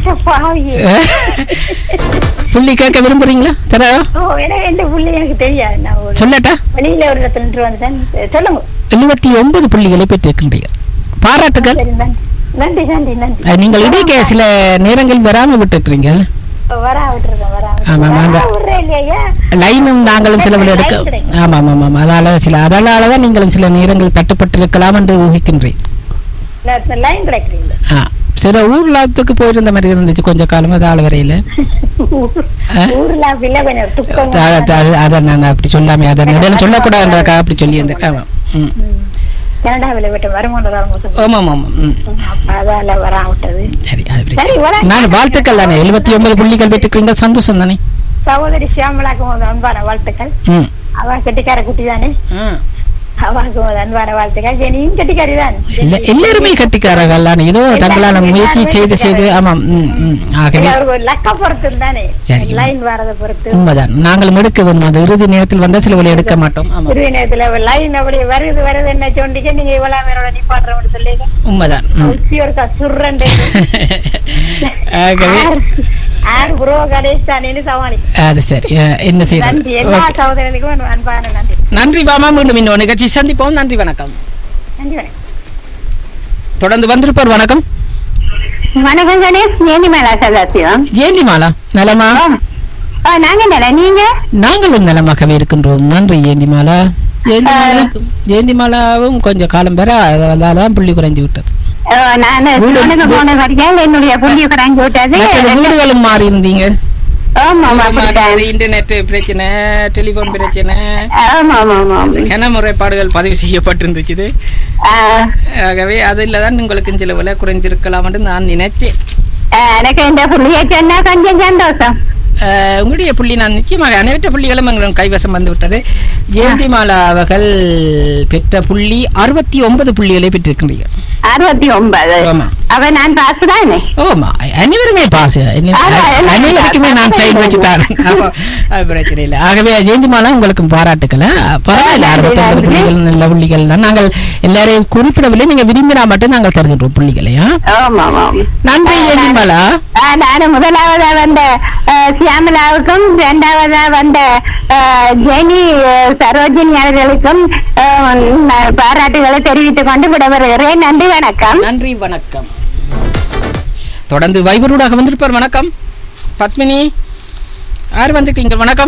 பாவியே புள்ளி கேட்க விரும்புறீங்களா தர ஓ எனக்கு எந்த புள்ளி எனக்கு தெரியாது நான் ஒரு சொல்லட்டா வெளியில ஒரு இடத்துல நின்று வந்தேன் சொல்லுங்க எழுபத்தி ஒன்பது புள்ளிகளை பெற்றிருக்கின்றீர்கள் பாராட்டுகள் சரி நன்றி நன்றி நன்றி நன்றி அஹ், நீங்கள் இடைக்க சில நேரங்கள் வராம விட்டுருக்கிறீங்க வரா விட்டுருக்கேன் வரா ஆமா, ஆமா, அந்த- விடுறேன் இல்லையா லைனும் நாங்களும் சில விட எடுக்க ஆமா ஆமா ஆமா அதால சில அதனால தான் நீங்களும் சில நேரங்கள் தட்டுப்பட்டு இருக்கலாம் என்று ஊகிக்கின்றேன் லைன் கிடைக்கிறீங்க ஆ சில ஊர்லாத்துக்கு போயிருந்த மாதிரி இருந்துச்சு கொஞ்ச காலம் அது ஆள் வரையில ஆ? ஊர்ல பிள்ளை கொஞ்சம் துக்கம் அத- அத- அத- அதை நான் அப்படி சொல்லாமே அதை நடுவில் சொல்லக்கூடாதுன்றக்கா அப்படி சொல்லி இருந்தேன் ஆமா ம் கனடாவில் விட்டு வருமானம் வரும் ஆமா ஆமா ஆமா ம் அதால வரா விட்டது சரி அது சரி, பிரச்சனை. வரேன். நான் வாழ்த்துக்கள் தானே எழுபத்தி ஒன்பது புள்ளிகள் பெற்றுக்கிறீங்க சந்தோஷம் தானே சகோதரி சியாமலாக்கும் ஒரு அன்பான வாழ்த்துக்கள் ம் அவ கெட்டிக்கார குட்டி தானே ம். அவாக்கு ஒரு அன்பான வாழ்த்துக்கள் ஜெனியும் கெட்டிக்காரி தான் இல்ல எல்லாருமே கட்டிக்காரர்கள் தானே ஏதோ தங்களால முயற்சி செய்து செய்து ஆமாம் ம் ம் ஆகவே அவருக்கு ஒரு லக்க பொறுத்து தானே சரி. லைன் வரத பொறுத்து உண்மைதான் நாங்கள் எடுக்க வேணும் அது இறுதி நேரத்தில் வந்தா சில வழி எடுக்க மாட்டோம் ஆமாம் சிறுவை நேரத்துல லைன் அப்படி வருது வருது என்ன சொன்னீங்க நீங்க இவ்வளவு நேரோட நிப்பாட்டுறோம்னு சொல்லி உண்மைதான் ம். உச்சி ஒருக்கா சுர்ரண்டே ஆகவே ஆறு புரோ கணேஷ் தானேன்னு சமாளி அது சரி அஹ், என்ன நன்றி செய்யறது எல்லா ஓகே. சகோதரனுக்கும் அன்பான நன்றி நன்றி பாமா மீண்டும் இன்னொரு நிகழ்ச்சி சந்திப்போம் நன்றி வணக்கம் நன்றி வணக்கம் தொடர்ந்து வந்திருப்பார் வணக்கம் வணக்கம் கணேஷ் ஏனி மேலா சதாசிவம் ஜெயந்தி மாலா நலமா நாங்க என்ன நீங்க நாங்களும் நலமாகவே இருக்கின்றோம் நன்றி ஜெயந்தி மாலா ஜெயந்தி மாலா ஜெயந்தி மாலாவும் கொஞ்சம் காலம் பெற அதான் புள்ளி குறைஞ்சு விட்டது நான் வீடு- சிவனுக்கு போன வரைக்கும் என்னுடைய புள்ளிய கரைஞ்சு விட்டது மற்றது வீடுகளும் மாறி இருந்தீங்க ஆமா ஆமா அப்படித்தான். இன்டர்நெட் பிரச்சனை டெலிபோன் பிரச்சனை ஆமா ஆமா ஆமா கன முறைப்பாடுகள் பதிவு செய்யப்பட்டிருந்துச்சு ஆ, ஆகவே அதில் தான் உங்களுக்கு சில விலை குறைந்திருக்கலாம் என்று நான் நினைத்தேன் ஆ, எனக்கு இந்த புள்ளிய சொன்னா கொஞ்சம் சந்தோஷம் அஹ், உங்களுடைய புள்ளி நான் நிச்சயமாக அனைவற்ற புள்ளிகளும் எங்களும் கைவசம் வந்து விட்டது ஜெயந்தி மாலா அவர்கள் பெற்ற புள்ளி அறுபத்தி ஒன்பது புள்ளிகளை பெற்றிருக்கின்றீர்கள் அறுபத்தி ஒன்பது ஆமா. அவ நான் பாசு தானே ஓமா அனைவருமே பாஸ் ஆமா, எல்லாம் அனைவருக்குமே நான் pass. சைன் வச்சு தரேன் அப்போ, அது பிரச்சனை இல்லை ஆகவே ஜெயந்தி மாலா உங்களுக்கு பாராட்டுக்கள் பரவாயில்ல நன்றி, அறுபத்தொன்பது நன்றி. புள்ளிகள் நல்ல புள்ளிகள் தான் நாங்கள் எல்லாரையும் குறிப்பிடவில்லை நீங்க விரும்பினா மட்டும் நாங்கள் தருகின்றோம் புள்ளிகளையா ஆமா ஆமா நன்றி ஜெயந்தி மாலா ஆ, நானு முதலாவதா வந்த ஆ, சியாமலாவுக்கும் இரண்டாவதா வந்த ஆ, ஜெனி ஆ, சரோஜினி அவர்களுக்கும் ஆ, நான் பாராட்டுகளை தெரிவித்துக் கொண்டு விடவருகிறேன் நன்றி வணக்கம் நன்றி வணக்கம் தொடர்ந்து வைபரூடாக வந்திருப்பார் வணக்கம் பத்மினி யார் வந்திருக்கீங்க வணக்கம்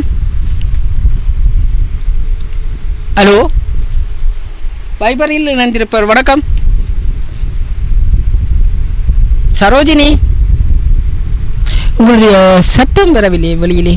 ஹலோ வைபரில் இணைந்திருப்பார் வணக்கம் சரோஜினி உங்களுடைய சத்தம் வரவில்லை வெளியிலே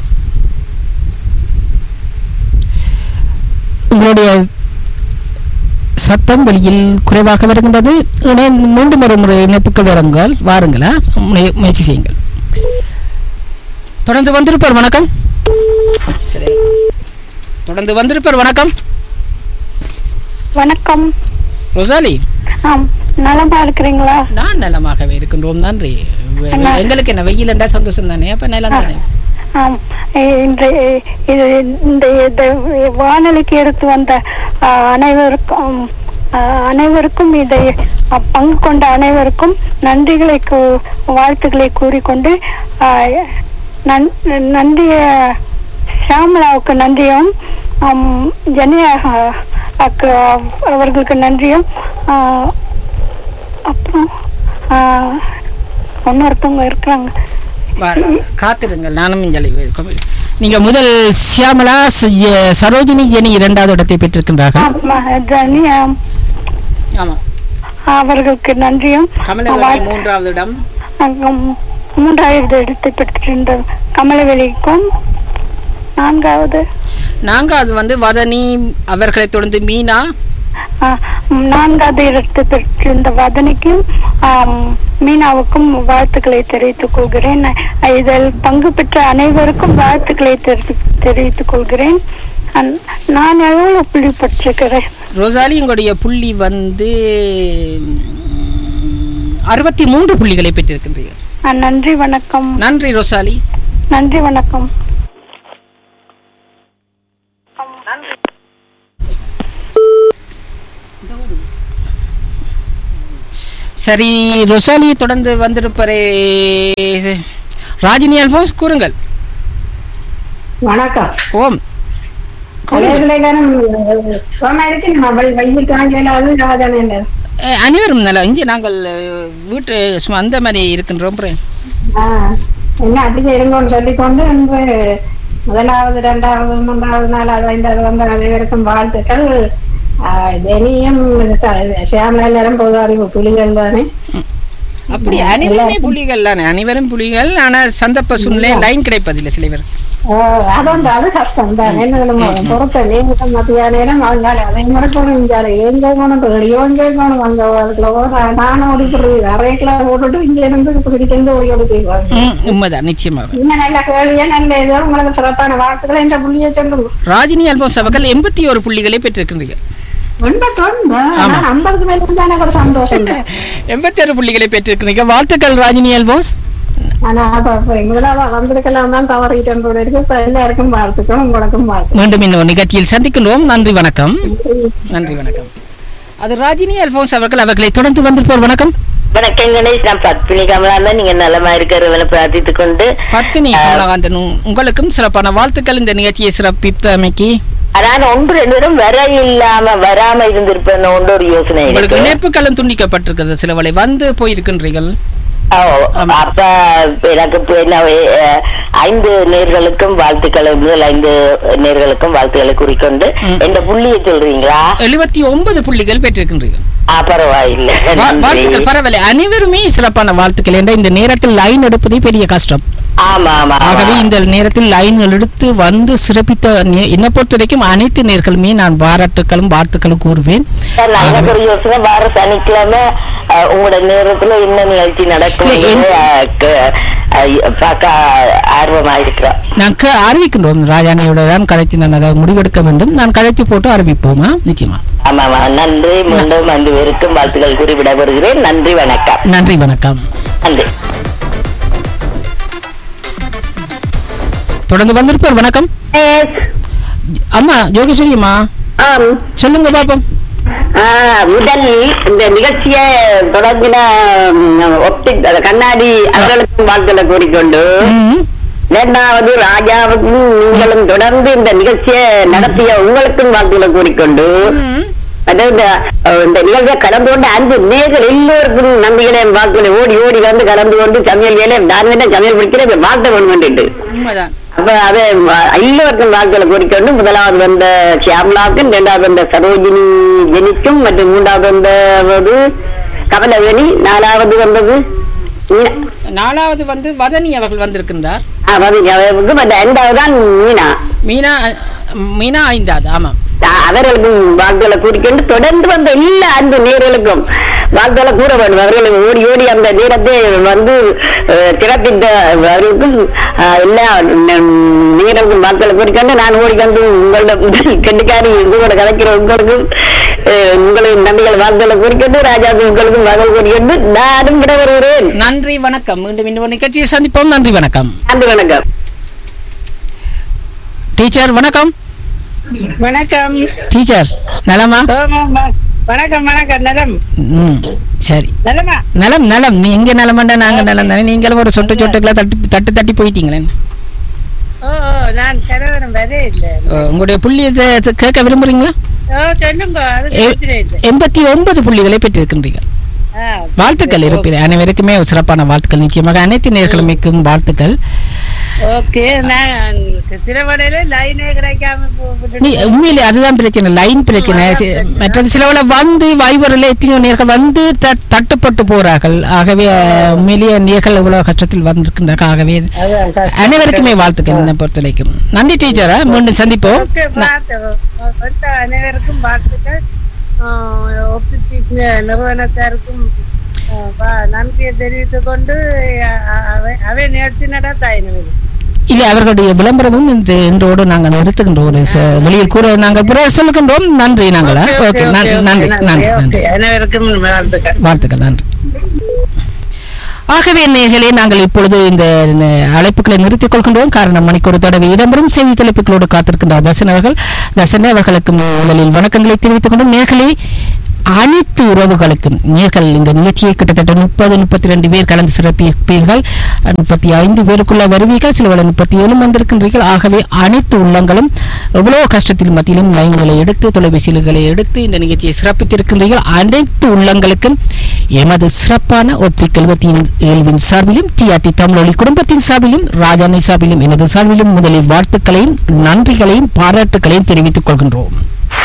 உங்களுடைய சத்தம் வெளியில் குறைவாக வருகின்றது இணை- மீண்டும் ஒரு முறை இணைப்புகள் வருங்கள் வாருங்களா முனை- முயற்சி செய்யுங்கள் தொடர்ந்து வந்திருப்பார் வணக்கம் சரி தொடர்ந்து வந்திருப்பார் வணக்கம் வணக்கம் ரொசாலி ஆம் நலமா இருக்கிறீங்களா நான் நலமாகவே இருக்கின்றோம் நன்றி வெ- வெ- எங்களுக்கு என்ன வெயில் என்றா சந்தோஷம் தானே அப்ப நிலம் தானே ஆம் இன்று இது இந்த இந்த வானொலிக்கு எடுத்து வந்த ஆ, அனைவருக்கும் ஆ, அனைவருக்கும் இதை அ, பங்கு கொண்ட அனைவருக்கும் நன்றிகளை கூ- வாழ்த்துக்களை கூறிக்கொண்டு ஆ, நன்- நன்றி ஷியாமலாவுக்கு நன்றியும் ஆம், ஜெனியா ஆ, அக்கு அவர்களுக்கு நன்றியும் ஆ, அப்புறம் ஆ, இன்னொருத்தவங்க இருக்கிறாங்க வா- காத்திருங்கள் நானும் இஞ்சலை நீங்க முதல் சியாமலா ச- ஜெ- சரோஜினி ஜெனி இரண்டாவது இடத்தை பெற்றிருக்கின்றார்கள் ஆமா, ஜெனி, ஆம், ஆமா அவர்களுக்கு நன்றியும் கமலவதி வாழ்- மூன்றாவது இடம் அங்கும் மூன்றாவது இடத்தை பெற்றிருந்த கமலவெளிக்கும் நான்காவது நான்காவது வந்து வதனி அவர்களை தொடர்ந்து மீனா ஆ, நான்காவது இடத்தை பெற்றிருந்த வதனிக்கும் ஆம், மீனாவுக்கும் வாழ்த்துக்களை தெரிவித்துக் கொள்கிறேன் இதில் பங்கு பெற்ற அனைவருக்கும் வாழ்த்துக்களை தெரிவித்து- தெரிவித்துக் கொள்கிறேன் அன்- நான் எவ்வளவு புள்ளி பெற்றிருக்கிறேன் ரோசாலி உங்களுடைய புள்ளி வந்து அறுபத்தி மூன்று புள்ளிகளை பெற்றிருக்கின்றீர்கள் ஆ, நன்றி வணக்கம் நன்றி ரோசாலி நன்றி வணக்கம் சரி ரொசாலி தொடர்ந்து வந்திருப்பரே ராஜினி அல்போன்ஸ் கூறுங்கள் வணக்கம் ஓம் கூறுங்கள். சும்மா இருக்கு அவள் வைத்து காஞ்சலாது ராஜானேன் அஹ், அனைவரும் நல்லா இங்கே நாங்கள் அஹ், வீட்டு சும்மா அந்த மாதிரி இருக்கின்றோம் பிர- என்ன அப்படி இருங்கன்னு சொல்லிக்கொண்டு இன்று முதலாவது இரண்டாவது மூன்றாவது நாலாவது ஐந்தாவது வந்த அனைவருக்கும் வாழ்த்துக்கள் ஆஹ், இனியும் சியாமலா நேரம் பொது அறிவு புலிகள் தானே அப்படி அனைவருமே புலிகள் தானே அனைவரும் புலிகள் ஆனால் சந்தர்ப்ப சூழ்நிலை லைன் கிடைப்பதில்லை சில பேர் ஆஹ், அது அது கஷ்டம் தான் என்ன நம்ம பொறுத்த நேரம் மத்திய நேரம் அதனால அதை முறைக்கணும் இங்கே எங்க போகணும் எங்க போகணும் அங்க அதுக்குள்ள ஓட நானும் ஓடி போடுறது அரைக்கில போட்டுட்டு இங்க இருந்து சிரிக்கிருந்து ஓடி ஓடி போயிடுவாங்க ம், உண்மைதான் நிச்சயமாக இன்னும் நல்ல கேள்வியா நல்ல இதோ உங்களுக்கு சிறப்பான வாழ்த்துக்களை என்ற புள்ளியை சொல்லுங்க ராஜினி அல்போன்ஸ் அவர்கள் எண்பத்தி ஒரு புள்ளிகளை பெற்றிருக்கின்றீர்கள் எண்பத்தொன்னு ஆமா. நான் ஐம்பதுக்கு மேல இருந்தானே ஒரு சந்தோஷம் தான் எண்பத்தி ஒரு புள்ளிகளை பெற்றிருக்கிறீர்கள் வாழ்த்துக்கள் ராஜினி அல்போன்ஸ் ஆனா அப்ப அப்ப முதலாவது வந்திருக்கலாம் தான் தவறிட்டேன் போல இருக்கு இப்ப எல்லாருக்கும் வாழ்த்துக்கள் உங்களுக்கும் வாழ்த்து மீண்டும் இன்னொரு நிகழ்ச்சியில் சந்திக்கின்றோம் நன்றி வணக்கம் நன்றி வணக்கம் அது ராஜினி அல்போன்ஸ் அவர்கள் அவர்களை தொடர்ந்து வந்திருப்போர் வணக்கம் வணக்கம் கணேஷ் நான் பத்மினி கமலா நீங்க நலமா இருக்கிறவங்களை பிரார்த்தித்துக் கொண்டு பத்தினி கமலகாந்தன் உ- உங்களுக்கும் சிறப்பான வாழ்த்துக்கள் இந்த நிகழ்ச்சியை சிறப்பித்தமைக்கு நான் ஒன்று ரெண்டு பேரும் வர இல்லாம வராம இருந்திருப்பேன் ஒன்று ஒரு யோசனை உங்களுக்கு இருக்கு இணைப்புகளும் துண்டிக்கப்பட்டிருக்கிறது சிலவளை வந்து போயிருக்கின்றீர்கள் ஓ, அப்ப எனக்கு இப்ப என்ன, அஹ், ஐந்து நேர்களுக்கும் வாழ்த்துக்களை முதல் ஐந்து நேர்களுக்கும் வாழ்த்துக்களை குறிக்கொண்டு ம். இந்த புள்ளியை சொல்றீங்களா எழுபத்தி ஒன்பது புள்ளிகள் பெற்றிருக்கின்றீர்கள் ஆ, பரவாயில்ல வா- நன்றி. வாழ்த்துக்கள் பரவாயில்லை அனைவருமே சிறப்பான வாழ்த்துக்கள் என்ற இந்த நேரத்தில் லைன் எடுப்பதே பெரிய கஷ்டம் ஆமா ஆமா ஆகவே ஆமா. இந்த நேரத்தில் லைன்கள் எடுத்து வந்து சிறப்பித்த நே- என்னை பொறுத்த வரைக்கும் அனைத்து நேர்களுமே நான் பாராட்டுக்களும் வாழ்த்துக்களும் கூறுவேன் சார், நான் எனக்கு ஆகவே- ஒரு யோசனை வார சனிக்கிழமை அஹ், உங்களோட நேரத்துல என்ன நிகழ்ச்சி நடக்கும் இல்ல, என்- அஹ், க- அஹ், பார்க்க ஆர்வமா இருக்கிறோம் நான் க- அறிவிக்கின்றோம் ராஜானியோட தான் கதைத்து நான் அதை முடிவெடுக்க வேண்டும் நான் கதைத்து போட்டு அறிவிப்போமா நிச்சயமா ஆமா ஆமா நன்றி மீண்டும் அன்று பேருக்கும் வாழ்த்துக்கள் கூறி விடைபெறுகிறேன் நன்றி வணக்கம் நன்றி வணக்கம் நன்றி தொடர்ந்து வந்திருப்பார் வணக்கம் அம்மா யோகேஸ்வரி அம்மா ஆம் சொல்லுங்க பாப்போம் முதல் இந்த நிகழ்ச்சியை தொடங்கின ஒப்டிக் கண்ணாடி அவர்களுக்கும் வாழ்த்துக்களை கூறிக்கொண்டு ம். இரண்டாவது ராஜாவுக்கும் நீங்களும் தொடர்ந்து இந்த நிகழ்ச்சியை நடத்திய உங்களுக்கும் வாழ்த்துக்களை கூறிக்கொண்டு அதாவது இந்த, அஹ், இந்த நிகழ்ச்சியை கடந்து கொண்டு அன்பு நேர்கள் எல்லோருக்கும் நம்பிக்கையை வாழ்த்துக்களை ஓடி ஓடி வந்து கடந்து கொண்டு சமையல் வேலை நான் வேணா சமையல் பிடிக்கிறேன் வாழ்த்த வேணும் உண்மைதான் அப்ப அது அஹ், எல்லோருக்கும் வாழ்த்துக்களை கூறிக்கொண்டு முதலாவது வந்த சியாமலாவுக்கும் இரண்டாவது வந்த சரோஜினி ஜெனிக்கும் மற்றும் மூன்றாவது வந்தது கமலவேணி நாலாவது வந்தது மீனா. நாலாவது வந்து வதனி அவர்கள் வந்திருக்கின்றார் ஆ, வதனி அவர்களுக்கும் அந்த ஐந்தாவது தான் மீனா மீனா மீனா ஐந்தாவது ஆமாம் அஹ், அவர்களுக்கும் வாழ்த்துக்களை கூறிக்கொண்டு தொடர்ந்து வந்த எல்லா அன்பு நேர்களுக்கும் வாழ்த்துக்களை கூற வேண்டும் அவர்கள் ஓடி ஓடி அந்த நேரத்தை வந்து அஹ், சிறப்பித்த அவர்களுக்கும் அஹ், எல்லா நேர்களுக்கும் வாழ்த்துக்களை கூறிக்கொண்டு நான் ஓடி வந்து உங்களோட கெட்டுக்காரி உங்களோட கலைக்கிற உங்களுக்கும் அஹ், உங்களின் நம்பிகள் வாழ்த்துக்களை கூறிக்கொண்டு ராஜாவுக்கு உங்களுக்கும் வாழ்த்து கூறிக்கொண்டு நானும் விட வருகிறேன் நன்றி வணக்கம் மீண்டும் இன்னொரு நிகழ்ச்சியை சந்திப்போம் நன்றி வணக்கம் நன்றி வணக்கம் டீச்சர் வணக்கம் வணக்கம் டீச்சர் நலமா வணக்கம் வணக்கம் நலம் ம் சரி நலமா நலம் நலம் நீங்க நலமாண்டா நாங்க நலம் தானே நீங்களும் ஒரு சொட்டு சொட்டுக்களை தட்டி தட்டு தட்டி போயிட்டீங்களே ஓ நான் கரவரம் வரே இல்லை அஹ், உங்களுடைய புள்ளியை தெ- தெ- கேட்க விரும்புறீங்களா ஓ சொல்லுங்க அது எ- பிரச்சனை இல்லை எண்பத்தி ஒன்பது புள்ளிகளை பெற்றிருக்கின்றீர்கள் ஆ, வாழ்த்துக்கள் இருப்பின் அனைவருக்குமே ஒரு சிறப்பான வாழ்த்துக்கள் நிச்சயமாக அனைத்து நேர்களுமைக்கும் வாழ்த்துக்கள் ஓகே நான் திருவடையில லைனே கிடைக்காம போ- நீ உண்மையிலே அதுதான் பிரச்சனை லைன் பிரச்சனை சி- மற்றது சிலவள வந்து வைபரில் எத்தனையோ நேர்கள் வந்து த- தட்டுப்பட்டு போறார்கள் ஆகவே அஹ், உண்மையிலேயே நேர்கள் இவ்வளவு கஷ்டத்தில் வந்திருக்கின்றார்கள் ஆகவே அதான் கஷ்டம். அனைவருக்குமே வாழ்த்துக்கள் என்னை பொறுத்தவரைக்கும் நன்றி டீச்சரா மீண்டும் சந்திப்போம் ஓகே, பார்த்து- வந்த அனைவருக்கும் வாழ்த்துக்கள் ஒப்பிட்டிக் நிறுவனத்தாருக்கும் ஆ, வா- நன்றியை தெரிவித்துக் கொண்டு அ- அவை- அவை நிகழ்ச்சி நடத்தாயினது இல்லை அவர்களுடைய விளம்பரமும் இந்த இன்றோடு நாங்கள் நிறுத்துகின்றோம் ஒரு ச- வெளியில் கூற நாங்கள் பிற சொல்லுகின்றோம் நன்றி நாங்களா ஓகே நன்றி நன்றி நன்றி நன்றி அனைவருக்கும் வாழ்த்துக்கள் வாழ்த்துக்கள் நன்றி ஆகவே நேர்களே நாங்கள் இப்பொழுது இந்த ந- அழைப்புகளை நிறுத்திக் கொள்கின்றோம் காரணம் மணிக்கொரு தடவை இடம்பெறும் செய்தி தலைப்புகளோடு காத்திருக்கின்ற தர்சன் அவர்கள் தர்சன் அவர்களுக்கு முதலில் வணக்கங்களை தெரிவித்துக் கொண்டும் நேர்களே அனைத்து உறவுகளுக்கும் நீங்கள் இந்த நிகழ்ச்சியை கிட்டத்தட்ட முப்பது முப்பத்தி ரெண்டு பேர் கலந்து சிறப்பிப்பீர்கள் முப்பத்தி ஐந்து பேருக்குள்ள வருவீர்கள் சில முப்பத்தி ஏழு வந்திருக்கின்றீர்கள் ஆகவே அனைத்து உள்ளங்களும் எவ்வளவு கஷ்டத்தில் மத்தியிலும் லைன்களை எடுத்து தொலைபேசிகளை எடுத்து இந்த நிகழ்ச்சியை சிறப்பித்திருக்கின்றீர்கள் அனைத்து உள்ளங்களுக்கும் எமது சிறப்பான ஒப்திக் எழுபத்தி ஏழுவின் சார்பிலும் டிஆர்டி தமிழொலி குடும்பத்தின் சார்பிலும் ராஜானை சார்பிலும் எனது சார்பிலும் முதலில் வாழ்த்துக்களையும் நன்றிகளையும் பாராட்டுகளையும் தெரிவித்துக் கொள்கின்றோம்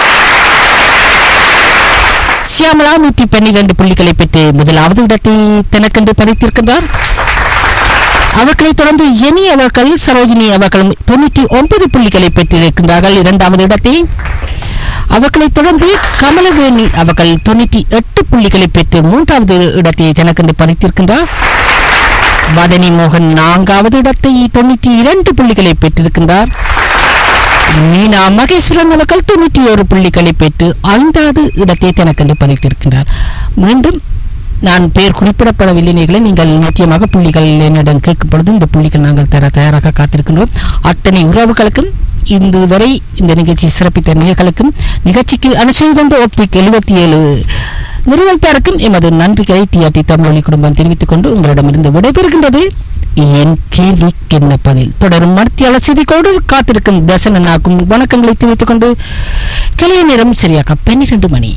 சியாமலா நூற்றி பன்னிரண்டு புள்ளிகளை பெற்று முதலாவது இடத்தை தனக்கென்று பதித்திருக்கின்றார் அவர்களைத் தொடர்ந்து எனி அவர்கள் சரோஜினி அவர்களும் தொண்ணூற்றி ஒன்பது புள்ளிகளை பெற்றிருக்கின்றார்கள் இரண்டாவது இடத்தை அவர்களைத் தொடர்ந்து கமலவேணி அவர்கள் தொண்ணூற்றி எட்டு புள்ளிகளை பெற்று மூன்றாவது இடத்தை தனக்கென்று பதித்திருக்கின்றார் வதனி மோகன் நான்காவது இடத்தை தொண்ணூற்றி இரண்டு புள்ளிகளை பெற்றிருக்கின்றார் மீனா மகேஸ்வரன் அவர்கள் தொண்ணூற்றி ஒரு புள்ளிகளை பெற்று ஐந்தாவது இடத்தை தனக்கென்று பதித்திருக்கின்றார் மீண்டும் நான் பெயர் குறிப்பிடப்படவில்லை நேர்களை நீங்கள் நிச்சயமாக புள்ளிகள் என்னிடம் கேட்கும் பொழுது இந்த புள்ளிகள் நாங்கள் தர தயாராக காத்திருக்கின்றோம் அத்தனை உறவுகளுக்கும் இன்று வரை இந்த நிகழ்ச்சி சிறப்பித்த நேர்களுக்கும் நிகழ்ச்சிக்கு அனுசரி தந்த ஒப்திக் எழுபத்தி ஏழு நிறுவனத்தாருக்கும் எமது நன்றிகளை டிஆர்டி தமிழொலி குடும்பம் தெரிவித்துக் கொண்டு உங்களிடமிருந்து விடைபெறுகின்றது என் கேள்விக்கு என்ன பதில் தொடரும் மத்திய செய்திக்கோடு காத்திருக்கும் தசனனாக்கும் வணக்கங்களை தெரிவித்துக் கொண்டு கிளைய நேரம் சரியாக பன்னிரண்டு மணி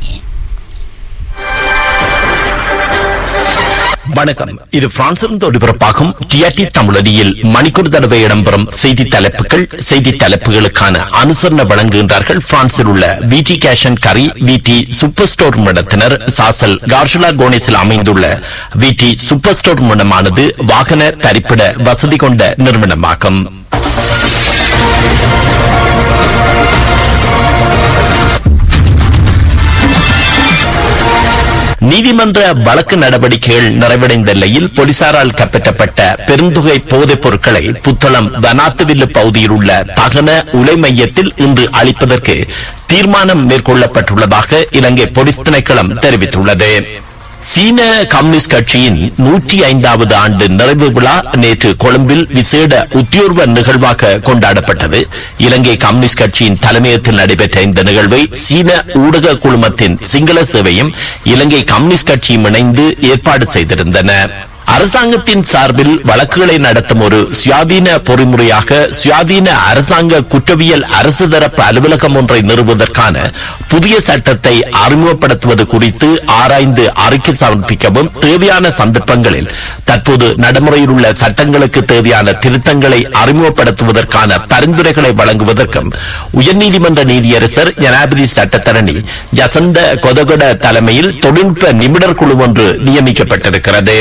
வணக்கம் இது பிரான்சிலிருந்து ஒளிபரப்பாகும் டிஆர்டி தமிழடியில் மணிக்கூர் தடவை இடம்பெறும் செய்தி தலைப்புகள் செய்தி தலைப்புகளுக்கான அனுசரணை வழங்குகின்றார்கள் பிரான்சில் உள்ள விடி கேஷன் கரி விடி சூப்பர் ஸ்டோர் மடத்தினர் சாசல் கார்ஷலா கோனிஸில் அமைந்துள்ள விடி சூப்பர் ஸ்டோர் மடமானது வாகன தரிப்பிட வசதி கொண்ட நிறுவனமாகும் நீதிமன்ற வழக்கு நடவடிக்கைகள் நிறைவடைந்த நிலையில் போலீசாரால் கைப்பற்றப்பட்ட பெருந்தொகை போதைப் பொருட்களை புத்தளம் வனாத்துவில்லு பகுதியில் உள்ள தகன உலை மையத்தில் இன்று அளிப்பதற்கு தீர்மானம் மேற்கொள்ளப்பட்டுள்ளதாக இலங்கை போலீஸ் திணைக்களம் தெரிவித்துள்ளது சீன கம்யூனிஸ்ட் கட்சியின் நூற்றி ஐந்தாவது ஆண்டு நிறைவு விழா நேற்று கொழும்பில் விசேட உத்தியோர்வ நிகழ்வாக கொண்டாடப்பட்டது இலங்கை கம்யூனிஸ்ட் கட்சியின் தலைமையகத்தில் நடைபெற்ற இந்த நிகழ்வை சீன ஊடக குழுமத்தின் சிங்கள சேவையும் இலங்கை கம்யூனிஸ்ட் கட்சியும் இணைந்து ஏற்பாடு செய்திருந்தன அரசாங்கத்தின் சார்பில் வழக்குகளை நடத்தும் ஒரு சுயாதீன பொறிமுறையாக சுயாதீன அரசாங்க குற்றவியல் அரசு தரப்பு அலுவலகம் ஒன்றை நிறுவுவதற்கான புதிய சட்டத்தை அறிமுகப்படுத்துவது குறித்து ஆராய்ந்து அறிக்கை சமர்ப்பிக்கவும் தேவையான சந்தர்ப்பங்களில் தற்போது நடைமுறையில் உள்ள சட்டங்களுக்கு தேவையான திருத்தங்களை அறிமுகப்படுத்துவதற்கான பரிந்துரைகளை வழங்குவதற்கும் உயர்நீதிமன்ற நீதியரசர் ஜனாதிபதி சட்டத்தரணி யசந்த கொதகொட தலைமையில் தொழில்நுட்ப நிபுணர் குழு ஒன்று நியமிக்கப்பட்டிருக்கிறது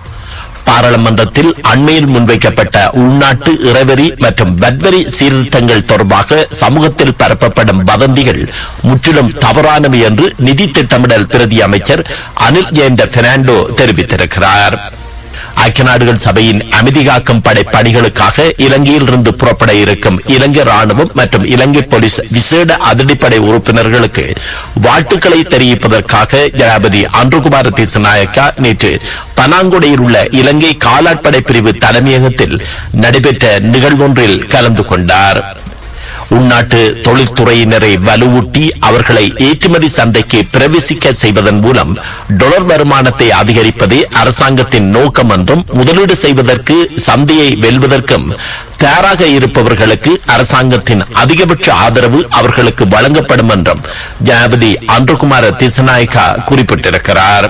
பாராளுமன்றத்தில் அண்மையில் முன்வைக்கப்பட்ட உள்நாட்டு இறவரி மற்றும் வட்வரி சீர்திருத்தங்கள் தொடர்பாக சமூகத்தில் பரப்பப்படும் வதந்திகள் முற்றிலும் தவறானவை என்று நிதி திட்டமிடல் பிரதி அமைச்சர் அனில் ஜெயந்த பெர்னாண்டோ தெரிவித்திருக்கிறார் ஐக்கிய நாடுகள் சபையின் அமைதி காக்கும் படை பணிகளுக்காக இலங்கையில் இருந்து புறப்பட இருக்கும் இலங்கை ராணுவம் மற்றும் இலங்கை போலீஸ் விசேட அதிரடிப்படை உறுப்பினர்களுக்கு வாழ்த்துக்களை தெரிவிப்பதற்காக ஜனாபதி அன்றுகுமார தேசநாயக்கா நேற்று பனாங்குடையில் உள்ள இலங்கை காலாட்படை பிரிவு தலைமையகத்தில் நடைபெற்ற நிகழ்வொன்றில் கலந்து கொண்டார் உள்நாட்டு தொழில்துறையினரை வலுவூட்டி அவர்களை ஏற்றுமதி சந்தைக்கு பிரவேசிக்க செய்வதன் மூலம் டொலர் வருமானத்தை அதிகரிப்பதே அரசாங்கத்தின் நோக்கம் என்றும் முதலீடு செய்வதற்கு சந்தையை வெல்வதற்கும் தயாராக இருப்பவர்களுக்கு அரசாங்கத்தின் அதிகபட்ச ஆதரவு அவர்களுக்கு வழங்கப்படும் என்றும் ஜனாபதி அன்றுகுமார திசநாயக்கா குறிப்பிட்டிருக்கிறார்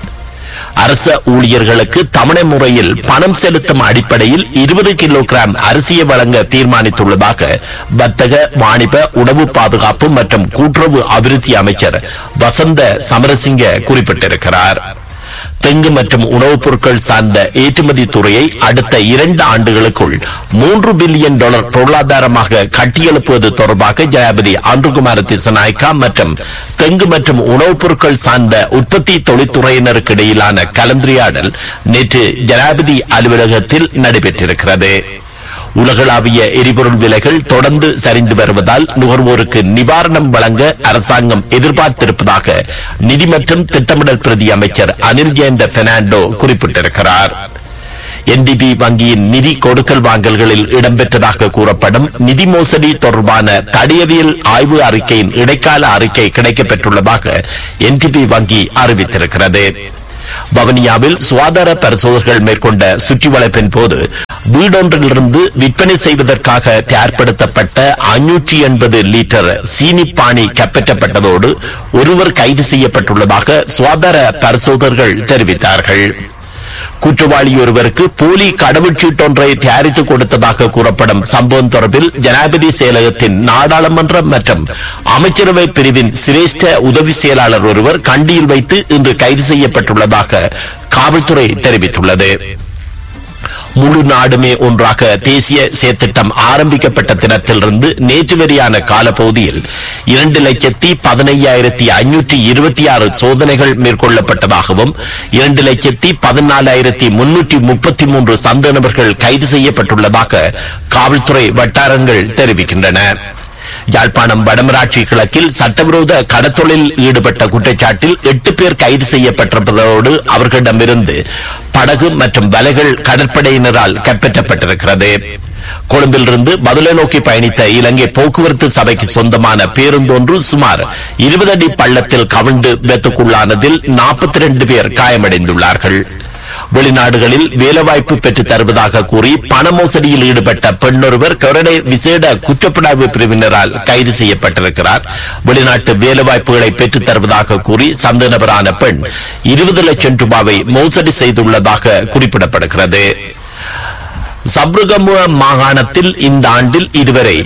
அரச ஊழியர்களுக்கு தவணை முறையில் பணம் செலுத்தும் அடிப்படையில் இருபது கிலோகிராம் அரிசியை வழங்க தீர்மானித்துள்ளதாக வர்த்தக வாணிப உணவு பாதுகாப்பு மற்றும் கூட்டுறவு அபிவிருத்தி அமைச்சர் வசந்த சமரசிங்க குறிப்பிட்டிருக்கிறார் தெங்கு மற்றும் உணவுப் பொருட்கள் சார்ந்த ஏற்றுமதி துறையை அடுத்த இரண்டு ஆண்டுகளுக்குள் மூன்று பில்லியன் டாலர் பொருளாதாரமாக கட்டியெழுப்புவது தொடர்பாக ஜனாபதி ஆண்டுகுமார திசநாயக்கா மற்றும் தெங்கு மற்றும் உணவுப் பொருட்கள் சார்ந்த உற்பத்தி தொழில்துறையினருக்கு இடையிலான கலந்துரையாடல் நேற்று ஜனாபதி அலுவலகத்தில் நடைபெற்றிருக்கிறது உலகளாவிய எரிபொருள் விலைகள் தொடர்ந்து சரிந்து வருவதால் நுகர்வோருக்கு நிவாரணம் வழங்க அரசாங்கம் எதிர்பார்த்திருப்பதாக நிதி மற்றும் திட்டமிடல் பிரதி அமைச்சர் அனில் ஜெயந்த பெர்னாண்டோ குறிப்பிட்டிருக்கிறார் என்டிபி வங்கியின் நிதி கொடுக்கல் வாங்கல்களில் இடம்பெற்றதாக கூறப்படும் நிதி மோசடி தொடர்பான தடியவியல் ஆய்வு அறிக்கையின் இடைக்கால அறிக்கை கிடைக்கப்பெற்றுள்ளதாக என்டிபி வங்கி அறிவித்திருக்கிறது வவனியாவில் சுகாதார பரிசோதனைகள் மேற்கொண்ட சுற்றி வளைப்பின் போது வீடொன்றிலிருந்து விற்பனை செய்வதற்காக தயார்படுத்தப்பட்ட ஐநூற்றி எண்பது லிட்டர் சீனிப்பானி கைப்பற்றப்பட்டதோடு ஒருவர் கைது செய்யப்பட்டுள்ளதாக சுகாதார பரிசோதகர்கள் தெரிவித்தார்கள் குற்றவாளி ஒருவருக்கு போலி கடவுச்சீட்டொன்றை தயாரித்து கொடுத்ததாக கூறப்படும் சம்பவம் தொடர்பில் ஜனாதிபதி செயலகத்தின் நாடாளுமன்ற மற்றும் அமைச்சரவை பிரிவின் சிரேஷ்ட உதவி செயலாளர் ஒருவர் கண்டியில் வைத்து இன்று கைது செய்யப்பட்டுள்ளதாக காவல்துறை தெரிவித்துள்ளது முழு நாடுமே ஒன்றாக தேசிய செயற்திட்டம் ஆரம்பிக்கப்பட்ட தினத்திலிருந்து நேற்று வரையான காலப்பகுதியில் இரண்டு லட்சத்தி பதினையாயிரத்தி ஐநூற்றி இருபத்தி ஆறு சோதனைகள் மேற்கொள்ளப்பட்டதாகவும் இரண்டு லட்சத்தி பதினாலாயிரத்தி முன்னூற்றி முப்பத்தி மூன்று சந்த நபர்கள் கைது செய்யப்பட்டுள்ளதாக காவல்துறை வட்டாரங்கள் தெரிவிக்கின்றன யாழ்ப்பாணம் வடமராட்சி கிழக்கில் சட்டவிரோத கடத்தொழில் ஈடுபட்ட குற்றச்சாட்டில் எட்டு பேர் கைது செய்யப்பட்டிருப்பதோடு அவர்களிடமிருந்து படகு மற்றும் வலைகள் கடற்படையினரால் கைப்பற்றப்பட்டிருக்கிறது கொழும்பிலிருந்து பதிலை நோக்கி பயணித்த இலங்கை போக்குவரத்து சபைக்கு சொந்தமான பேருந்தொன்று சுமார் இருபது அடி பள்ளத்தில் கவிழ்ந்து விபத்துக்குள்ளானதில் நாற்பத்தி ரெண்டு பேர் காயமடைந்துள்ளார்கள் வெளிநாடுகளில் வேலைவாய்ப்பு பெற்றுத் தருவதாக கூறி பண மோசடியில் ஈடுபட்ட பெண்ணொருவர் கரடை விசேட குற்றப்புலனாய்வு பிரிவினரால் கைது செய்யப்பட்டிருக்கிறார் வெளிநாட்டு வேலைவாய்ப்புகளை பெற்றுத் தருவதாக கூறி சந்த நபரான பெண் இருபது லட்சம் ரூபாவை மோசடி செய்துள்ளதாக குறிப்பிடப்படுகிறது சப்ருகமுவ மாகாணத்தில் இந்த ஆண்டில் இதுவரை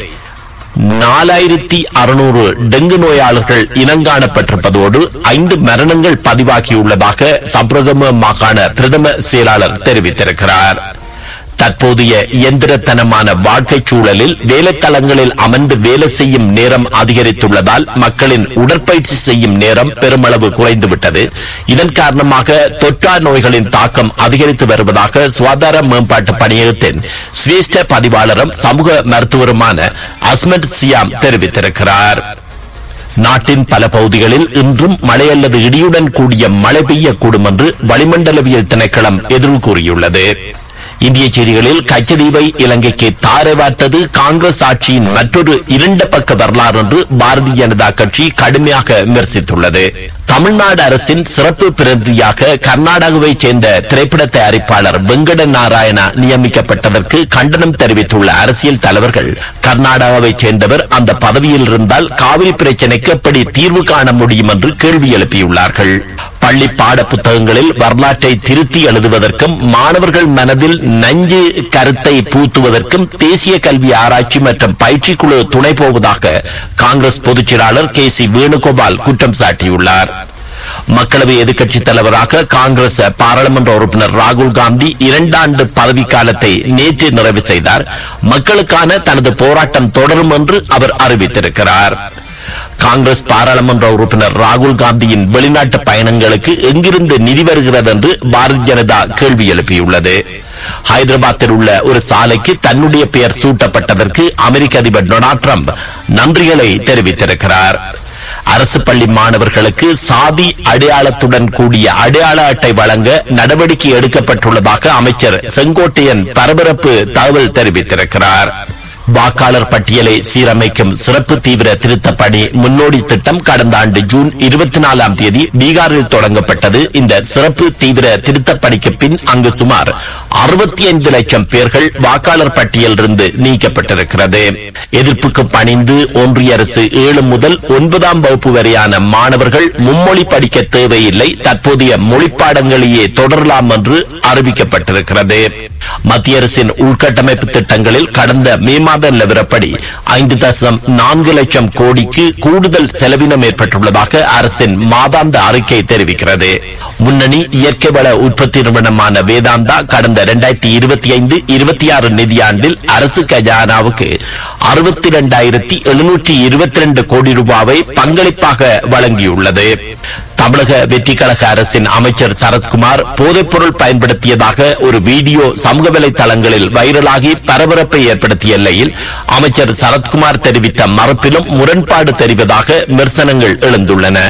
நாலாயிரத்தி அறுநூறு டெங்கு நோயாளர்கள் இனங்காணப்பட்டிருப்பதோடு ஐந்து மரணங்கள் பதிவாகியுள்ளதாக சப்ரகம மாகாண பிரதம செயலாளர் தெரிவித்திருக்கிறார் தற்போதைய இயந்திரத்தனமான வாழ்க்கைச் சூழலில் வேலைத்தளங்களில் அமர்ந்து வேலை செய்யும் நேரம் அதிகரித்துள்ளதால் மக்களின் உடற்பயிற்சி செய்யும் நேரம் பெருமளவு குறைந்துவிட்டது இதன் காரணமாக தொற்றா நோய்களின் தாக்கம் அதிகரித்து வருவதாக சுகாதார மேம்பாட்டு பணியகத்தின் சிரேஷ்ட பதிவாளரும் சமூக மருத்துவருமான அஸ்மத் சியாம் தெரிவித்திருக்கிறார் நாட்டின் பல பகுதிகளில் இன்றும் மழை அல்லது இடியுடன் கூடிய மழை பெய்யக்கூடும் என்று வளிமண்டலவியல் திணைக்களம் எதிர்வு கூறியுள்ளது இந்திய செய்திகளில் கச்சதீவை இலங்கைக்கு தாரை வார்த்தது காங்கிரஸ் ஆட்சியின் மற்றொரு இரண்ட பக்க வரலாறு என்று பாரதிய ஜனதா கட்சி கடுமையாக விமர்சித்துள்ளது தமிழ்நாடு அரசின் சிறப்பு பிரதியாக கர்நாடகாவைச் சேர்ந்த திரைப்பட தயாரிப்பாளர் வெங்கட நாராயணா நியமிக்கப்பட்டதற்கு கண்டனம் தெரிவித்துள்ள அரசியல் தலைவர்கள் கர்நாடகாவைச் சேர்ந்தவர் அந்த பதவியில் இருந்தால் காவிரி பிரச்சினைக்கு எப்படி தீர்வு காண முடியும் என்று கேள்வி எழுப்பியுள்ளார்கள் பள்ளி பாட புத்தகங்களில் வரலாற்றை திருத்தி எழுதுவதற்கும் மாணவர்கள் மனதில் நஞ்சு கருத்தை பூத்துவதற்கும் தேசிய கல்வி ஆராய்ச்சி மற்றும் பயிற்சிக்குழு துணை போவதாக காங்கிரஸ் பொதுச் செயலாளர் கே சி வேணுகோபால் குற்றம் சாட்டியுள்ளார் மக்களவை எதிர்க்கட்சித் தலைவராக காங்கிரஸ் பாராளுமன்ற உறுப்பினர் ராகுல் காந்தி இரண்டாண்டு பதவிக்காலத்தை நேற்று நிறைவு செய்தார் மக்களுக்கான தனது போராட்டம் தொடரும் என்று அவர் அறிவித்திருக்கிறார் காங்கிரஸ் பாராளுமன்ற உறுப்பினர் ராகுல் காந்தியின் வெளிநாட்டு பயணங்களுக்கு எங்கிருந்து நிதி வருகிறது என்று பாரதிய ஜனதா கேள்வி எழுப்பியுள்ளது ஹைதராபாத்தில் உள்ள ஒரு சாலைக்கு தன்னுடைய பெயர் சூட்டப்பட்டதற்கு அமெரிக்க அதிபர் டொனால்ட் ட்ரம்ப் நன்றிகளை தெரிவித்திருக்கிறார் அரசு பள்ளி மாணவர்களுக்கு சாதி அடையாளத்துடன் கூடிய அடையாள அட்டை வழங்க நடவடிக்கை எடுக்கப்பட்டுள்ளதாக அமைச்சர் செங்கோட்டையன் பரபரப்பு தகவல் தெரிவித்திருக்கிறார் வாக்காளர் பட்டியலை சீரமைக்கும் சிறப்பு தீவிர திருத்த பணி முன்னோடி திட்டம் கடந்த ஆண்டு ஜூன் இருபத்தி நாலாம் தேதி பீகாரில் தொடங்கப்பட்டது இந்த சிறப்பு தீவிர திருத்த பணிக்கு பின் அங்கு சுமார் அறுபத்தி ஐந்து லட்சம் பேர்கள் வாக்காளர் பட்டியலிருந்து நீக்கப்பட்டிருக்கிறது எதிர்ப்புக்கு பணிந்து ஒன்றிய அரசு ஏழு முதல் ஒன்பதாம் வகுப்பு வரையான மாணவர்கள் மும்மொழி படிக்க தேவையில்லை தற்போதைய மொழிப்பாடங்களையே தொடரலாம் என்று அறிவிக்கப்பட்டிருக்கிறது மத்திய அரசின் உள்கட்டமைப்பு திட்டங்களில் கடந்த மே மாத நிலவரப்படி ஐந்து தசம் நான்கு லட்சம் கோடிக்கு கூடுதல் செலவினம் ஏற்பட்டுள்ளதாக அரசின் மாதாந்த அறிக்கை தெரிவிக்கிறது முன்னணி இயற்கை வள உற்பத்தி நிறுவனமான வேதாந்தா கடந்த இரண்டாயிரத்தி இருபத்தி ஐந்து இருபத்தி ஆறு நிதியாண்டில் அரசு கஜானாவுக்கு அறுபத்தி இரண்டாயிரத்தி எழுநூற்றி இருபத்தி ரெண்டு கோடி ரூபாவை பங்களிப்பாக வழங்கியுள்ளது தமிழக வெற்றி கழக அரசின் அமைச்சர் சரத்குமார் போதைப்பொருள் பயன்படுத்தியதாக ஒரு வீடியோ சமூக வலைதளங்களில் வைரலாகி பரபரப்பை ஏற்படுத்திய எல்லையில் அமைச்சர் சரத்குமார் தெரிவித்த மறுப்பிலும் முரண்பாடு தெரிவதாக விமர்சனங்கள் எழுந்துள்ளன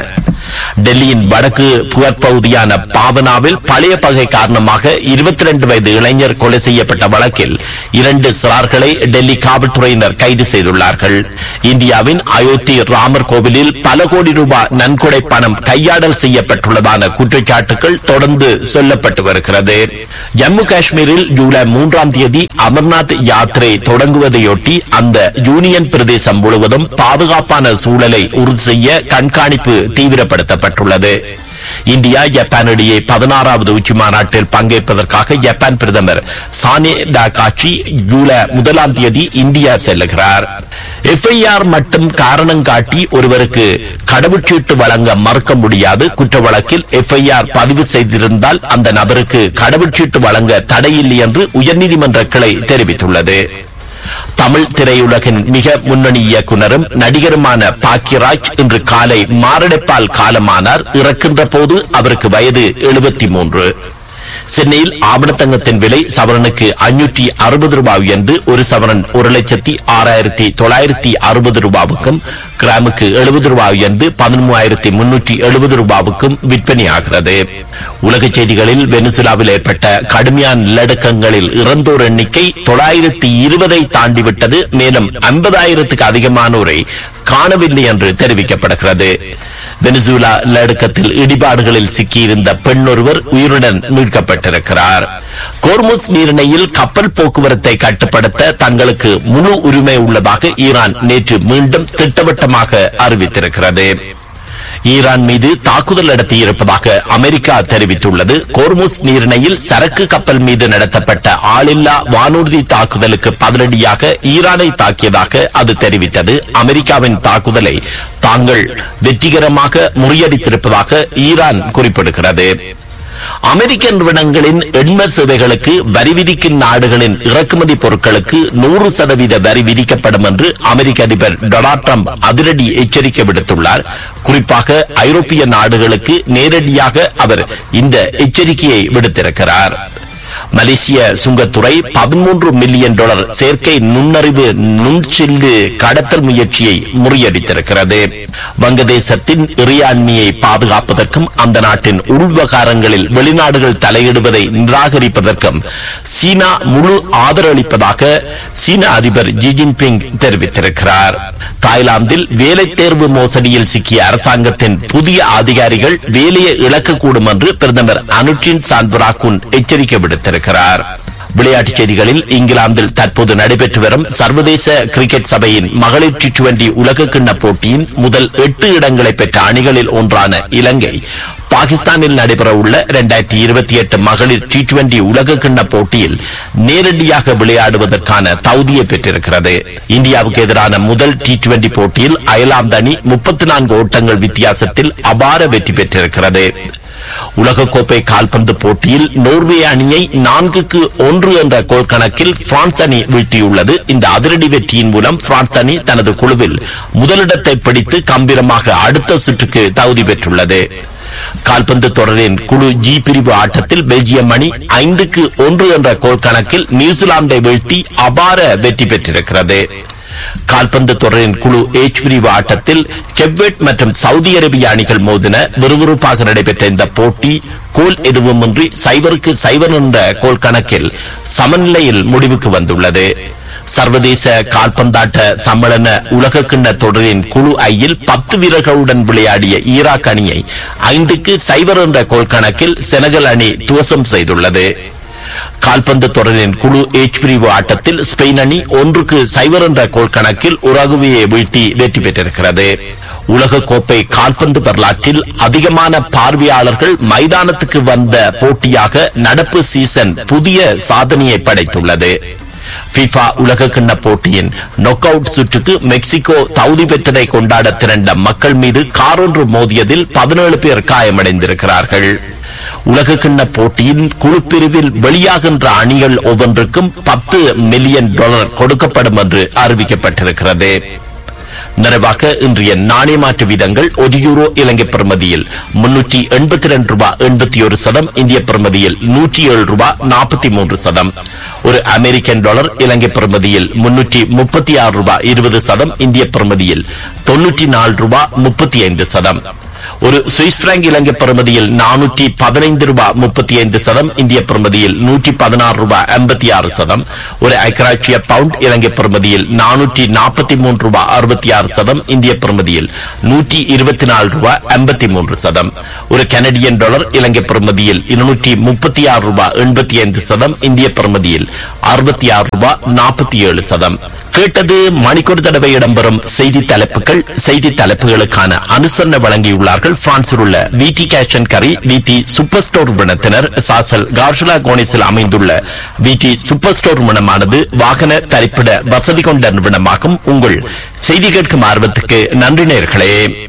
டெல்லியின் வடக்கு புகற்பகுதியான பாவனாவில் பழைய பகை காரணமாக இருபத்தி ரெண்டு வயது இளைஞர் கொலை செய்யப்பட்ட வழக்கில் இரண்டு சிறார்களை டெல்லி காவல்துறையினர் கைது செய்துள்ளார்கள் இந்தியாவின் அயோத்தி ராமர் கோவிலில் பல கோடி ரூபாய் நன்கொடை பணம் கையாடல் செய்யப்பட்டுள்ளதான குற்றச்சாட்டுகள் தொடர்ந்து சொல்லப்பட்டு வருகிறது ஜம்மு காஷ்மீரில் ஜூலை மூன்றாம் தேதி அமர்நாத் யாத்திரை தொடங்குவதையொட்டி அந்த யூனியன் பிரதேசம் முழுவதும் பாதுகாப்பான சூழலை உறுதி செய்ய கண்காணிப்பு தீவிரப்படுத்தப்பட்டுள்ளது இந்தியா ஜப்பான் இடையே பதினாறாவது உச்சி மாநாட்டில் பங்கேற்பதற்காக ஜப்பான் பிரதமர் சானே டாகாச்சி ஜூலை முதலாம் தேதி இந்தியா செல்லுகிறார் எஃப்ஐஆர் மட்டும் காரணம் காட்டி ஒருவருக்கு கடவுச்சீட்டு வழங்க மறுக்க முடியாது குற்ற வழக்கில் எஃப்ஐஆர் பதிவு செய்திருந்தால் அந்த நபருக்கு கடவுச்சீட்டு வழங்க தடையில்லை என்று உயர்நீதிமன்ற கிளை தெரிவித்துள்ளது தமிழ் திரையுலகின் மிக முன்னணி இயக்குனரும் நடிகருமான பாக்கியராஜ் இன்று காலை மாரடைப்பால் காலமானார் இறக்கின்ற போது அவருக்கு வயது எழுபத்தி மூன்று சென்னையில் ஆவணத்தங்கத்தின் விலை சவரனுக்கு அஞ்சூற்றி அறுபது ரூபாய் என்று ஒரு சவரன் ஒரு லட்சத்தி ஆறாயிரத்தி தொள்ளாயிரத்தி அறுபது ரூபாவுக்கும் கிராமுக்கு எழுபது ரூபாய் என்று பதிமூவாயிரத்தி முன்னூற்றி எழுபது ரூபாவுக்கும் விற்பனையாகிறது உலகச் செய்திகளில் வெனிசுலாவில் ஏற்பட்ட கடுமையான நிலநடுக்கங்களில் இறந்தோர் எண்ணிக்கை தொள்ளாயிரத்தி இருபதை தாண்டிவிட்டது மேலும் ஐம்பதாயிரத்துக்கு அதிகமானோரை காணவில்லை என்று தெரிவிக்கப்படுகிறது வெனிசுலா நிலநடுக்கத்தில் இடிபாடுகளில் சிக்கியிருந்த பெண் ஒருவர் உயிருடன் மீட்கப்பட்டிருக்கிறார் கோர்முஸ் நீரிணையில் கப்பல் போக்குவரத்தை கட்டுப்படுத்த தங்களுக்கு முழு உரிமை உள்ளதாக ஈரான் நேற்று மீண்டும் திட்டவட்டமாக அறிவித்திருக்கிறது ஈரான் மீது தாக்குதல் நடத்தியிருப்பதாக அமெரிக்கா தெரிவித்துள்ளது கோர்முஸ் நீரிணையில் சரக்கு கப்பல் மீது நடத்தப்பட்ட ஆளில்லா வானூர்தி தாக்குதலுக்கு பதிலடியாக ஈரானை தாக்கியதாக அது தெரிவித்தது அமெரிக்காவின் தாக்குதலை தாங்கள் வெற்றிகரமாக முறியடித்திருப்பதாக ஈரான் குறிப்பிடுகிறது அமெரிக்க நிறுவனங்களின் எண்ம சேவைகளுக்கு வரி விதிக்கும் நாடுகளின் இறக்குமதி பொருட்களுக்கு நூறு சதவீத வரி விதிக்கப்படும் என்று அமெரிக்க அதிபர் டொனால்ட் ட்ரம்ப் அதிரடி எச்சரிக்கை விடுத்துள்ளார் குறிப்பாக ஐரோப்பிய நாடுகளுக்கு நேரடியாக அவர் இந்த எச்சரிக்கையை விடுத்திருக்கிறார் மலேசிய சுங்கத்துறை பதிமூன்று மில்லியன் டாலர் செயற்கை நுண்ணறிவு நுண்சில்லு கடத்தல் முயற்சியை முறியடித்திருக்கிறது வங்கதேசத்தின் இறையாண்மையை பாதுகாப்பதற்கும் அந்த நாட்டின் உள்வகாரங்களில் வெளிநாடுகள் தலையிடுவதை நிராகரிப்பதற்கும் சீனா முழு ஆதரவளிப்பதாக சீன அதிபர் ஜி ஜின்பிங் தெரிவித்திருக்கிறார் தாய்லாந்தில் வேலை தேர்வு மோசடியில் சிக்கிய அரசாங்கத்தின் புதிய அதிகாரிகள் வேலையை இழக்கக்கூடும் என்று பிரதமர் அனுட்டின் சான்வராக்குன் எச்சரிக்கை விடுத்திருக்கிறார் விளையாட்டுச் செய்திகளில் இங்கிலாந்தில் தற்போது நடைபெற்று வரும் சர்வதேச கிரிக்கெட் சபையின் மகளிர் டி டுவெண்டி உலகக்கிண்ண போட்டியின் முதல் எட்டு இடங்களை பெற்ற அணிகளில் ஒன்றான இலங்கை பாகிஸ்தானில் நடைபெறவுள்ள இரண்டாயிரத்தி இருபத்தி எட்டு மகளிர் டி டுவெண்டி உலகக்கிண்ண போட்டியில் நேரடியாக விளையாடுவதற்கான தகுதியை பெற்றிருக்கிறது இந்தியாவுக்கு எதிரான முதல் டி டுவெண்டி போட்டியில் அயர்லாந்து அணி முப்பத்தி நான்கு ஓட்டங்கள் வித்தியாசத்தில் அபார வெற்றி பெற்றிருக்கிறது உலகக்கோப்பை கால்பந்து போட்டியில் நோர்வே அணியை நான்குக்கு ஒன்று என்ற கோல் கணக்கில் பிரான்ஸ் அணி வீழ்த்தியுள்ளது இந்த அதிரடி வெற்றியின் மூலம் பிரான்ஸ் அணி தனது குழுவில் முதலிடத்தை பிடித்து கம்பீரமாக அடுத்த சுற்றுக்கு தகுதி பெற்றுள்ளது கால்பந்து தொடரின் குழு ஜி பிரிவு ஆட்டத்தில் பெல்ஜியம் அணி ஐந்துக்கு ஒன்று என்ற கோல் கணக்கில் நியூசிலாந்தை வீழ்த்தி அபார வெற்றி பெற்றிருக்கிறது கால்பந்து தொடரின் குழு ஏச் பிரிவு ஆட்டத்தில் கெப்வெட் மற்றும் சவுதி அரேபிய அணிகள் மோதின விறுவிறுப்பாக நடைபெற்ற இந்த போட்டி கோல் எதுவுமின்றி சைவருக்கு சைவர் என்ற கோல் கணக்கில் சமநிலையில் முடிவுக்கு வந்துள்ளது சர்வதேச கால்பந்தாட்ட சம்மேளன உலக கிண்ண தொடரின் குழு ஐயில் பத்து வீரர்களுடன் விளையாடிய ஈராக் அணியை ஐந்துக்கு சைவர் என்ற கோல் கணக்கில் செனகல் அணி துவசம் செய்துள்ளது கால்பந்து தொடரின் குழு ஏச் பிரிவு ஆட்டத்தில் ஸ்பெயின் அணி ஒன்றுக்கு சைவர் என்ற கோல் கணக்கில் உருகுவேயை வீழ்த்தி வெற்றி பெற்றிருக்கிறது உலக கோப்பை கால்பந்து வரலாற்றில் அதிகமான பார்வையாளர்கள் மைதானத்துக்கு வந்த போட்டியாக நடப்பு சீசன் புதிய சாதனையை படைத்துள்ளது FIFA உலக கிண்ண போட்டியின் நொக் அவுட் சுற்றுக்கு மெக்சிகோ தகுதி பெற்றதை கொண்டாட திரண்ட மக்கள் மீது காரொன்று மோதியதில் பதினேழு பேர் காயமடைந்திருக்கிறார்கள் உலக கிண்ண போட்டியின் குழு பிரிவில் வெளியாகின்ற அணிகள் ஒவ்வொன்றுக்கும் பத்து மில்லியன் டாலர் கொடுக்கப்படும் என்று அறிவிக்கப்பட்டிருக்கிறது நிறைவாக இன்றைய நாணய மாற்று வீதங்கள் ஒரு யூரோ இலங்கை பிரமதியில் முன்னூற்றி எண்பத்தி ரெண்டு ரூபாய் எண்பத்தி ஒரு சதம் இந்திய பிரமதியில் நூற்றி ஏழு ரூபாய் நாற்பத்தி மூன்று சதம் ஒரு அமெரிக்கன் டாலர் இலங்கை பிரமதியில் முன்னூற்றி முப்பத்தி ஆறு ரூபாய் இருபது சதம் இந்திய பிரமதியில் தொன்னூற்றி நாலு ரூபாய் முப்பத்தி ஐந்து சதம் ஒரு சுவிஸ் பிராங்க் இலங்கை பெறுமதியில் நானூற்றி பதினைந்து ரூபாய் முப்பத்தி ஐந்து சதம் இந்திய பெறுமதியில் நூற்றி பதினாறு ரூபாய் ஐம்பத்தி ஆறு சதம் ஒரு ஐக்கராட்சிய பவுண்ட் இலங்கை பெறுமதியில் நானூற்றி நாற்பத்தி மூன்று ரூபாய் அறுபத்தி ஆறு சதம் இந்திய பெறுமதியில் நூற்றி இருபத்தி நாலு ரூபாய் ஐம்பத்தி மூன்று சதம் ஒரு கனடியன் டாலர் இலங்கை பெறுமதியில் இருநூற்றி முப்பத்தி ஆறு ரூபாய் எண்பத்தி ஐந்து சதம் இந்திய பெறுமதியில் அறுபத்தி ஆறு ரூபாய் நாற்பத்தி ஏழு சதம் கேட்டது மணிக்கொரு தடவை இடம்பெறும் செய்தி தலைப்புகள் செய்தி தலைப்புகளுக்கான அனுசரணை வழங்கியுள்ளார்கள் பிரான்சில் உள்ள விடி கேஷ் அண்ட் கரி விடி சூப்பர் ஸ்டோர் நிறுவனத்தினர் சாசல் கார்ஷலா கோனிஸில் அமைந்துள்ள விடி சூப்பர் ஸ்டோர் நிறுவனமானது வாகன தரிப்பிட வசதி கொண்ட நிறுவனமாகும் உங்கள் செய்தி கேட்கும் ஆர்வத்துக்கு நன்றி நேர்களே